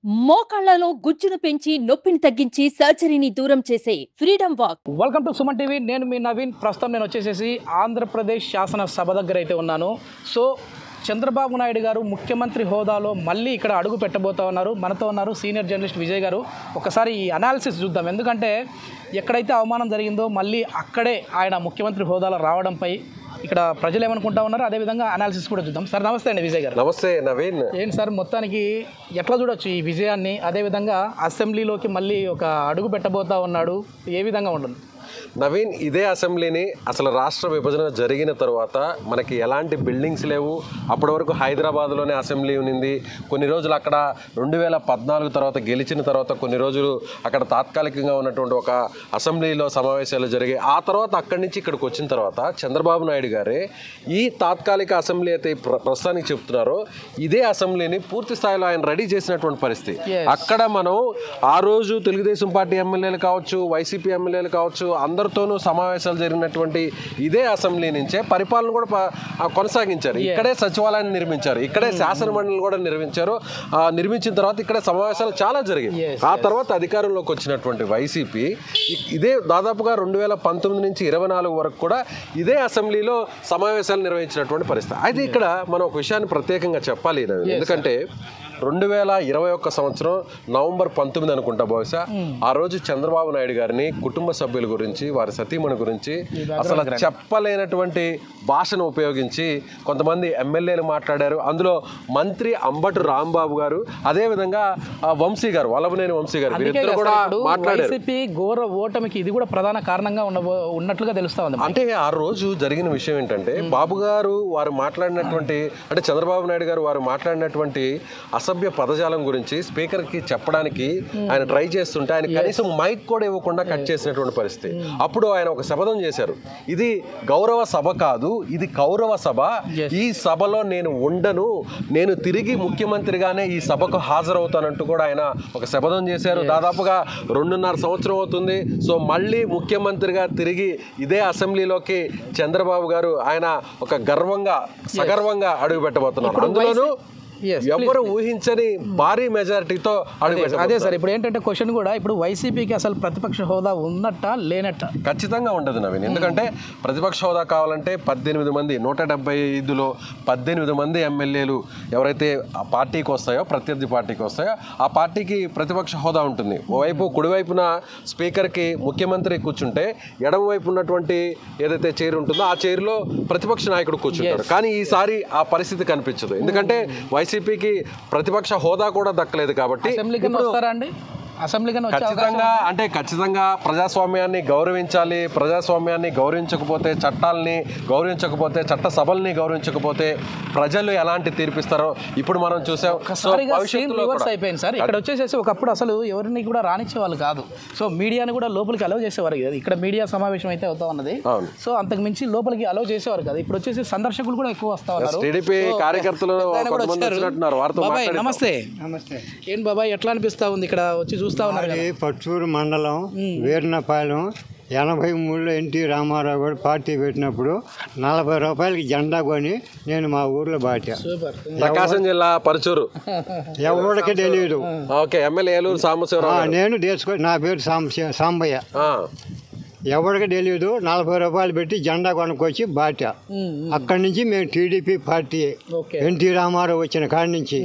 మోకాళ్లలో గుజ్జును పెంచి నొప్పిని తగ్గించి సర్జరీని దూరం చేసే freedom walk welcome to Suman TV నేను మీ నవీన్ ప్రస్తుతం నేను వచ్చేసేసి ఆంధ్రప్రదేశ్ శాసనసభ దగ్గర అయితే ఉన్నాను సో చంద్రబాబు నాయుడు గారు ముఖ్యమంత్రి హోదాలో మళ్ళీ ఇక్కడ అడుగు పెట్టబోతా ఉన్నారు మనతో ఉన్నారు సీనియర్ జర్నలిస్ట్ విజయ్ గారు ఒకసారి ఈ అనాలిసిస్ చూద్దాం ఎందుకంటే ఎక్కడైతే అవమానం జరిగిందో మళ్ళీ అక్కడే ఆయన ముఖ్యమంత్రి హోదాలో రావడంపై ఇక్కడ ప్రజలు ఏమనుకుంటా ఉన్నారు అదేవిధంగా అనాలిసిస్ కూడా చూద్దాం సార్ నమస్తే అండి విజయ్ గారు నమస్తే నవీన్ ఏంటి సార్ మొత్తానికి ఎట్లా చూడొచ్చు ఈ విజయాన్ని అదేవిధంగా అసెంబ్లీలోకి మళ్ళీ ఒక అడుగు పెట్టబోతా ఉన్నాడు ఏ విధంగా ఉంటుంది నవీన్ ఇదే అసెంబ్లీని అసలు రాష్ట్ర విభజన జరిగిన తర్వాత మనకి ఎలాంటి బిల్డింగ్స్ లేవు అప్పటి వరకు హైదరాబాద్లోనే అసెంబ్లీ ఉన్నింది కొన్ని రోజులు అక్కడ రెండు వేల పద్నాలుగు తర్వాత గెలిచిన తర్వాత కొన్ని రోజులు అక్కడ తాత్కాలికంగా ఉన్నటువంటి ఒక అసెంబ్లీలో సమావేశాలు జరిగాయి ఆ తర్వాత అక్కడి నుంచి ఇక్కడికి వచ్చిన తర్వాత చంద్రబాబు నాయుడు గారే ఈ తాత్కాలిక అసెంబ్లీ అయితే ప్ర- ప్రస్తుతానికి చెప్తున్నారో ఇదే అసెంబ్లీని పూర్తి స్థాయిలో ఆయన రెడీ చేసినటువంటి పరిస్థితి Yes. అక్కడ మనం ఆ రోజు తెలుగుదేశం పార్టీ ఎమ్మెల్యేలు కావచ్చు వైసీపీ ఎమ్మెల్యేలు కావచ్చు అందరితోనూ సమావేశాలు జరిగినటువంటి ఇదే అసెంబ్లీ నుంచే పరిపాలన కూడా ప- ఆ కొనసాగించారు ఇక్కడే సచివాలయాన్ని నిర్మించారు ఇక్కడే శాసన మండలి కూడా నిర్మించారు ఆ, నిర్మించిన తర్వాత ఇక్కడే సమావేశాలు చాలా జరిగాయి Yes, ఆ తర్వాత అధికారంలోకి వచ్చినటువంటి వైసీపీ ఇ- ఇదే దాదాపుగా రెండు వేల పంతొమ్మిది నుంచి ఇరవై నాలుగు వరకు కూడా ఇదే అసెంబ్లీలో సమావేశాలు నిర్వహించినటువంటి పరిస్థితి అయితే ఇక్కడ మనం ఒక విషయాన్ని ప్రత్యేకంగా చెప్పాలి నవీన్. ఎందుకంటే రెండు వేల ఇరవై ఒక్క సంవత్సరం నవంబర్ పంతొమ్మిది అనుకుంటా బహుశా ఆ రోజు చంద్రబాబు నాయుడు గారిని కుటుంబ సభ్యుల గురించి వారి సతీమణి గురించి అసలు చెప్పలేనటువంటి భాషను ఉపయోగించి కొంతమంది ఎమ్మెల్యేలు మాట్లాడారు అందులో మంత్రి అంబటి రాంబాబు గారు అదేవిధంగా ఆ, వంశీ గారు వల్లభనేని వంశీ గారు అందుకే వీరిద్దరు కదా కూడా సార్ ఇప్పుడు మాట్లాడారు వైసీపీ ఘోర ఓటమికి ఇది కూడా ప్రధాన కారణంగా ఉండబో ఉన్నట్లుగా తెలుస్తా ఉంది అంటే ఆ రోజు జరిగిన విషయం ఏంటంటే బాబు గారు వారు మాట్లాడినటువంటి అంటే చంద్రబాబు నాయుడు గారు వారు మాట్లాడినటువంటి అసభ్య పదజాలం గురించి స్పీకర్ కి చెప్పడానికి ఆయన ట్రై చేస్తుంటే ఆయన కనీసం మైక్ కూడా ఇవ్వకుండా కట్ చేసినటువంటి పరిస్థితి అప్పుడు ఆయన ఒక శపథం చేశారు ఇది గౌరవ సభ కాదు ఇది కౌరవ సభ Yes. ఈ సభలో నేను ఉండను నేను తిరిగి ముఖ్యమంత్రిగానే ఈ సభకు హాజరవుతానంటూ కూడా ఆయన ఒక శపథం చేశారు దాదాపుగా రెండున్నర సంవత్సరం అవుతుంది సో మళ్ళీ ముఖ్యమంత్రిగా తిరిగి ఇదే అసెంబ్లీలోకి చంద్రబాబు గారు ఆయన ఒక గర్వంగా సగర్వంగా అడుగు పెట్టబోతున్నారు ఇప్పుడు అందులోనూ Yes, ఎవరు ఊహించని భారీ మెజారిటీతో అడుగు అదే సార్ ఇప్పుడు ఏంటంటే క్వశ్చన్ కూడా ఇప్పుడు వైసీపీకి అసలు ప్రతిపక్ష హోదా ఉన్నట్ట లేనట్ట ఖచ్చితంగా ఉండదు నవీన్ ఎందుకంటే ప్రతిపక్ష హోదా కావాలంటే పద్దెనిమిది మంది నూట డెబ్బై ఐదులో పద్దెనిమిది మంది ఎమ్మెల్యేలు ఎవరైతే ఆ పార్టీకి వస్తాయో ప్రత్యర్థి పార్టీకి వస్తాయో ఆ పార్టీకి ప్రతిపక్ష హోదా ఉంటుంది ఓవైపు కుడివైపున స్పీకర్కి ముఖ్యమంత్రి కూర్చుంటే ఎడమవైపు ఉన్నటువంటి ఏదైతే చైర్ ఉంటుందో ఆ చైర్లో ప్రతిపక్ష నాయకుడు కూర్చుంటాడు కానీ ఈసారి ఆ పరిస్థితి కనిపించదు ఎందుకంటే వైసీపీకి ప్రతిపక్ష హోదా కూడా దక్కలేదు కాబట్టి అసెంబ్లీకి వస్తారా అండి అసెంబ్లీకి వచ్చే అవకాశం ఖచ్చితంగా అంటే ఖచ్చితంగా ప్రజాస్వామ్యాన్ని గౌరవించాలి ప్రజాస్వామ్యాన్ని గౌరవించకపోతే చట్టాలని గౌరవించకపోతే చట్ట సభల్ని గౌరవించకపోతే ప్రజలు ఎలాంటి తీర్పిస్తారో ఇప్పుడు మనం చూసాం సో ఒక్కసారిగా సేమ్ భవిష్యత్తులో రివర్స్ కూడా అయిపోయింది సార్ ఇక్కడ వచ్చేసేసి ఒకప్పుడు అసలు ఎవరిని కూడా రానిచ్చేవాళ్ళు కాదు సో మీడియాని కూడా లోపలికి అలౌ చేసేవారు కదా ఇక్కడ మీడియా సమావేశం అయితే అవుతా ఉన్నది అవును. సో అంతకు మించి లోపలికి అలౌ చేసేవారు కదా ఇప్పుడు వచ్చేసి సందర్శకులు కూడా ఎక్కువ వస్తా ఉన్నారు టీడీపీ సో, కార్యకర్తలు పెద్దాయన కూడా కొంతమంది వచ్చారు. వచ్చినట్టున్నారు వారితో బాబాయ్ మాట్లాడిద్దాం. నమస్తే నమస్తే ఏం బాబాయ్ ఎట్లా అనిపిస్తా ఉంది ఇక్కడ వచ్చి చూస్తా ఉన్నారు కదా అది పచ్చూరు మండలం వీర్నపాలెం ఎనభై మూడులో ఎన్టీ రామారావు గారు పార్టీ పెట్టినప్పుడు నలభై రూపాయలకి జెండా కొని నేను మా ఊర్లో బాటా సూపర్ ప్రకాశం జిల్లా పరచూరు ఎవరికి తెలియదు ఓకే ఎమ్మెల్యే ఏలూరు సాంబశివరావు గారు. నేను దేశకో నా పేరు సాంబ సాంబయ్య ఆ, ఎవరికి తెలియదు నలభై రూపాయలు పెట్టి జెండా కొనుక్కొచ్చి బాటా అక్కడి నుంచి మేము టీడీపీ పార్టీ ఓకే ఎన్టీ రామారావు వచ్చిన కాడి నుంచి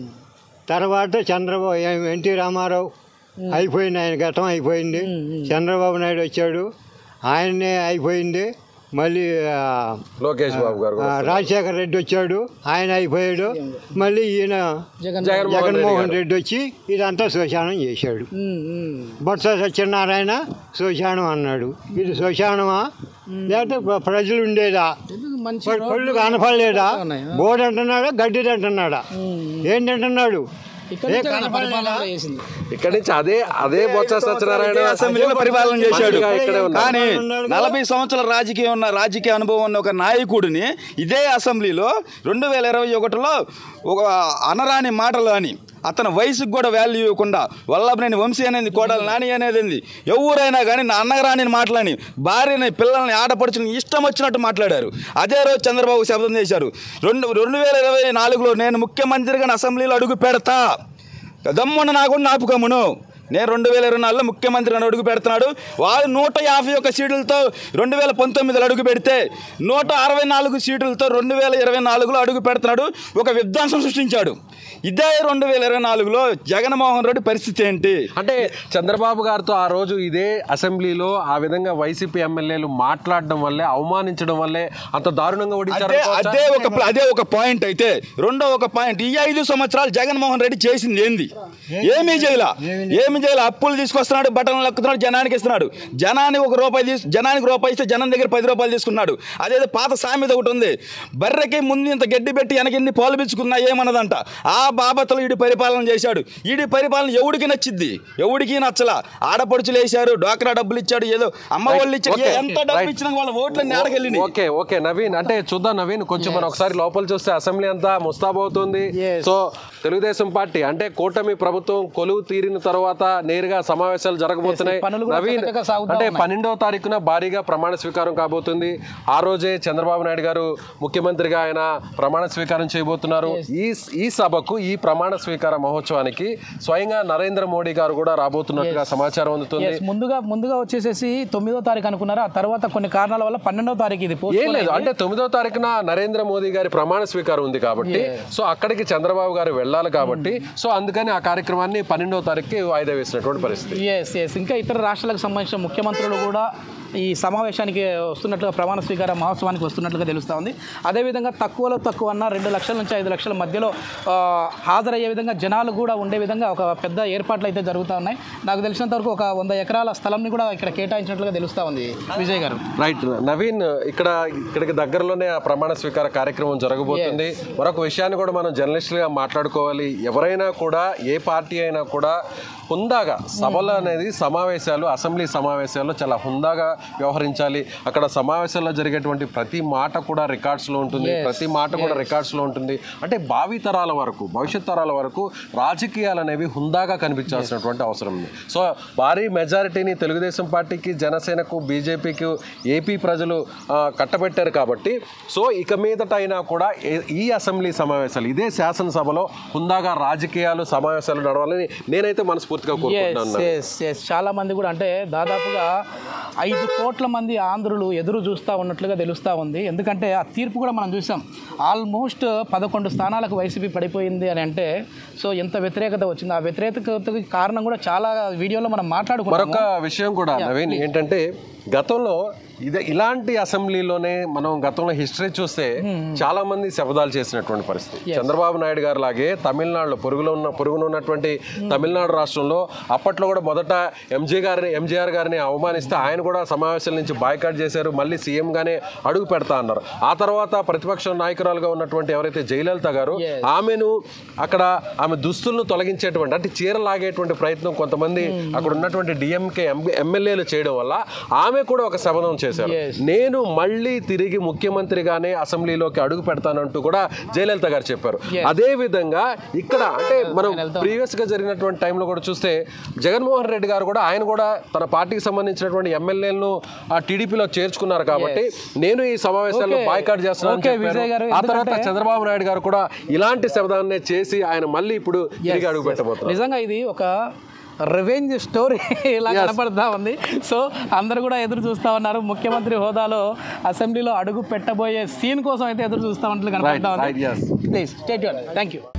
తర్వాత చంద్రబాబు ఎన్టీ రామారావు అయిపోయింది ఆయన గతం అయిపోయింది చంద్రబాబు నాయుడు వచ్చాడు ఆయన్నే అయిపోయింది మళ్ళీ ఆ, లోకేష్ బాబు గారు ఆ, రాజశేఖర రెడ్డి వచ్చాడు ఆయన అయిపోయాడు మళ్ళీ ఈయన జగన్ జగన్మోహన్ రెడ్డి జగన్మోహన్ గారు. రెడ్డి వచ్చి ఇదంతా శ్మశానం చేశాడు ఉమ్, ఉమ్. బొత్స సత్యనారాయణ శ్మశానం అన్నాడు ఇది శ్మశానమా లేకపోతే ప్ర- ప్రజలు ఉండేదా ఇది మంచి ప- పళ్ళు కనపడలేదా ఉన్నాయి, బోర్డు అంటున్నాడా గడ్డి అంటున్నాడా ఏంటంటున్నాడు ఇక్కడ నుంచే కదా పరిపాలన కూడా చేసింది ఇక్కడి నుంచి అదే అదే బొత్స సత్యనారాయణ ఇదే అసెంబ్లీలో పరిపాలన చేశాడు మంత్రిగా ఇక్కడే ఉన్నారు. కానీ నలభై సంవత్సరాల రాజకీయం ఉన్న రాజకీయ అనుభవం ఉన్న ఒక నాయకుడిని ఇదే అసెంబ్లీలో రెండు వేల ఇరవై ఒకటిలో ఒక అనరాని మాటలు అని అతని వయసుకు కూడా వాల్యూ ఇవ్వకుండా వల్లభనేని వంశీ అనేది కోడలు నాని అనేది ఏంది. ఎవరైనా కానీ నా అన్నగారాని మాటలని భార్యని పిల్లల్ని ఆడపడుచుని ఇష్టం వచ్చినట్టు మాట్లాడారు అదే రోజు చంద్రబాబు శబ్దం చేశారు రెండు రెండు వేల ఇరవై నాలుగులో నేను ముఖ్యమంత్రిగా నా అసెంబ్లీలో అడుగు పెడతా దమ్మున్న నా కూడా నాపుకమ్మును నేను రెండు వేల ఇరవై నాలుగులో ముఖ్యమంత్రి అని అడుగు పెడుతున్నాడు వాళ్ళు నూట యాభై ఒక్క సీట్లతో రెండు వేల పంతొమ్మిదిలో అడుగు పెడితే నూట అరవై నాలుగు సీట్లతో రెండు వేల ఇరవై నాలుగులో అడుగు పెడుతున్నాడు ఒక విధ్వంసం సృష్టించాడు ఇదే రెండు వేల ఇరవై నాలుగులో జగన్మోహన్ రెడ్డి పరిస్థితి ఏంటి అంటే చంద్రబాబు గారితో ఆ రోజు ఇదే అసెంబ్లీలో ఆ విధంగా వైసీపీ ఎమ్మెల్యేలు మాట్లాడడం వల్లే అవమానించడం వల్లే అంత దారుణంగా ఓడించారు అదే అనుకోవచ్చా? అదే ఒక ప్ల- అదే ఒక పాయింట్ అయితే రెండో ఒక పాయింట్ ఈ ఐదు సంవత్సరాలు జగన్మోహన్ రెడ్డి చేసింది ఏంది ఏమీ చేయాల ఏమి చేయాలి అప్పులు తీసుకొస్తున్నాడు బట్టలు లక్కుతున్నాడు జనానికి ఇస్తున్నాడు జనానికి ఒక రూపాయి తీసు జనానికి రూపాయి ఇస్తే జనం దగ్గర పది రూపాయలు తీసుకున్నాడు అదేదో పాత సామెత ఒకటి ఉంది బర్రెకి ముందు ఇంత గడ్డి పెట్టి వెనకిన్ని పాలు పిచ్చుకున్నా ఏమన్నదంట ఆ బాబతలు ఈడి పరిపాలన చేశాడు ఈడి పరిపాలన ఎవడికి నచ్చిద్ది ఎవడికి నచ్చలా ఆడపడుచులు వేశారు డోక్రా డబ్బులు ఇచ్చాడు ఏదో అమ్మ వాళ్ళు ఇచ్చాడు Okay. ఎంత డబ్బు Right. ఇచ్చినా వాళ్ళ ఓట్లు నేడకెళ్ళినాయి ఓకే ఓకే నవీన్ అంటే చూద్దాం నవీన్ కొంచెం మనం ఒకసారి లోపల చూస్తే అసెంబ్లీ అంతా ముస్తాబవుతుంది Yes. సో తెలుగుదేశం పార్టీ అంటే కూటమి ప్రభుత్వం కొలువు తీరిన తర్వాత నేరుగా సమావేశాలు జరగబోతున్నాయి Yes, పనులు కూడా నవీన్ చకచకా సాగుతా అంటే ఉన్నాయి. పన్నెండవ తారీఖున భారీగా ప్రమాణ స్వీకారం కాబోతుంది ఆ రోజే చంద్రబాబు నాయుడు గారు ముఖ్యమంత్రిగా ఆయన ప్రమాణ స్వీకారం చేయబోతున్నారు ఈ ఈ సభకు ఈ ప్రమాణ స్వీకార మహోత్సవానికి స్వయంగా నరేంద్ర మోడీ గారు కూడా రాబోతున్నట్టుగా సమాచారం అందుతుంది Yes, ముందుగా ముందుగా వచ్చేసేసి తొమ్మిదో తారీఖు అనుకున్నారు ఆ తర్వాత కొన్ని కారణాల వల్ల పన్నెండో తారీఖు ఇది ఏం postpone లేదు అయింది. అంటే తొమ్మిదో తారీఖున నరేంద్ర మోదీ గారి ప్రమాణ స్వీకారం ఉంది కాబట్టి సో అక్కడికి చంద్రబాబు గారు వెళ్ళాలి కాబట్టి సో అందుకని ఆ కార్యక్రమాన్ని పన్నెండో తారీఖుకి వాయిదా వేసినటువంటి పరిస్థితి ఎస్ ఎస్ ఇంకా ఇతర రాష్ట్రాలకు సంబంధించిన ముఖ్యమంత్రులు కూడా ఈ సమావేశానికి వస్తున్నట్లుగా ప్రమాణ స్వీకార మహోత్సవానికి వస్తున్నట్లుగా తెలుస్తూ ఉంది అదేవిధంగా తక్కువలో తక్కువ అన్న రెండు లక్షల నుంచి ఐదు లక్షల మధ్యలో ఆ, హాజరయ్యే విధంగా జనాలు కూడా ఉండే విధంగా ఒక పెద్ద ఏర్పాట్లు అయితే జరుగుతూ ఉన్నాయి నాకు తెలిసినంత వరకు ఒక వంద ఎకరాల స్థలంని కూడా ఇక్కడ కేటాయించినట్లుగా తెలుస్తూ ఉంది విజయ్ గారు రైట్ నవీన్ ఇక్కడ ఇక్కడికి దగ్గరలోనే ఆ ప్రమాణ స్వీకార కార్యక్రమం జరగబోతుంది మరొక విషయాన్ని కూడా మనం జర్నలిస్టులుగా మాట్లాడుకోవాలి ఎవరైనా కూడా ఏ పార్టీ అయినా కూడా హుందాగా సభలు అనేది సమావేశాలు అసెంబ్లీ సమావేశాల్లో చాలా హుందాగా వ్యవహరించాలి అక్కడ సమావేశాల్లో జరిగేటువంటి ప్రతి మాట కూడా రికార్డ్స్లో ఉంటుంది ప్రతి మాట కూడా రికార్డ్స్లో ఉంటుంది అంటే భావి తరాల వరకు భవిష్యత్ తరాల వరకు రాజకీయాలు అనేవి హుందాగా కనిపించాల్సినటువంటి అవసరం ఉంది సో భారీ మెజారిటీని తెలుగుదేశం పార్టీకి జనసేనకు బీజేపీకి ఏపీ ప్రజలు ఆ, కట్టబెట్టారు కాబట్టి సో ఇక మీదట అయినా కూడా ఏ- ఈ అసెంబ్లీ సమావేశాలు ఇదే శాసనసభలో హుందాగా రాజకీయాలు సమావేశాలు నడవాలని నేనైతే మనస్ఫూర్తిగా కోరుకుంటున్నాను ఎస్ ఎస్ చాలా మంది కూడా అంటే దాదాపుగా ఐదు కోట్ల మంది ఆంధ్రులు ఎదురు చూస్తూ ఉన్నట్లుగా తెలుస్తూ ఉంది ఎందుకంటే ఆ తీర్పు కూడా మనం చూసాం ఆల్మోస్ట్ పదకొండు స్థానాలకు వైసీపీ పడిపోయింది అని అంటే సో ఎంత వ్యతిరేకత వచ్చింది ఆ వ్యతిరేకతకి కారణం కూడా చాలా వీడియోలో మనం మాట్లాడుకున్నాం మరొక విషయం కూడా నవీన్ ఏంటంటే గతంలో ఇదే ఇలాంటి అసెంబ్లీలోనే మనం గతంలో హిస్టరీ చూస్తే చాలా మంది శపథాలు చేసినటువంటి పరిస్థితి చంద్రబాబు నాయుడు గారు లాగే తమిళనాడులో పొరుగులో ఉన్న పొరుగున ఉన్నటువంటి తమిళనాడు రాష్ట్రంలో అప్పట్లో కూడా మొదట ఎంజే గారిని ఎంజీఆర్ గారిని అవమానిస్తే ఆయన కూడా సమావేశాల నుంచి బాయ్కాట్ చేశారు మళ్ళీ సీఎం గానే అడుగు పెడతా అన్నారు ఆ తర్వాత ప్రతిపక్ష నాయకురాలుగా ఉన్నటువంటి ఎవరైతే జయలలిత గారు ఆమెను అక్కడ ఆమె దుస్తులను తొలగించేటువంటి అంటే చీర లాగేటువంటి ప్రయత్నం కొంతమంది అక్కడ ఉన్నటువంటి డిఎంకే ఎమ్మెల్యేలు చేయడం వల్ల ఆమె కూడా ఒక శపథం చేశారు నేను మళ్ళీ తిరిగి ముఖ్యమంత్రిగానే అసెంబ్లీలోకి అడుగు పెడతానంటూ కూడా జయలలిత గారు చెప్పారు అదే విధంగా ఇక్కడ అంటే మనం ప్రీవియస్ గా జరిగినటువంటి టైంలో కూడా చూస్తే జగన్మోహన్ రెడ్డి గారు కూడా ఆయన కూడా తన పార్టీకి సంబంధించినటువంటి ఎమ్మెల్యేలను ఆ టీడీపీలో చేర్చుకున్నారు కాబట్టి నేను ఈ సమావేశాల్లో Okay. బాయ్కాట్ చేస్తున్నాను Okay, విజయ్ గారు, ఆ తర్వాత ఎందుకంటే- చంద్రబాబు నాయుడు గారు కూడా ఇలాంటి శబ్దాన్నే చేసి ఆయన మళ్ళీ ఇప్పుడు తిరిగి అడుగు పెట్టబోతున్నారు నిజంగా ఇది ఒక రివెంజ్ స్టోరీ ఇలా కనపడతా ఉంది సో అందరు కూడా ఎదురు చూస్తా ఉన్నారు ముఖ్యమంత్రి హోదాలో అసెంబ్లీలో అడుగు పెట్టబోయే సీన్ కోసం అయితే ఎదురు చూస్తా ఉన్నట్లు కనపడతా right, yes. ఉంది ప్లీజ్ స్టేట్ థ్యాంక్ యూ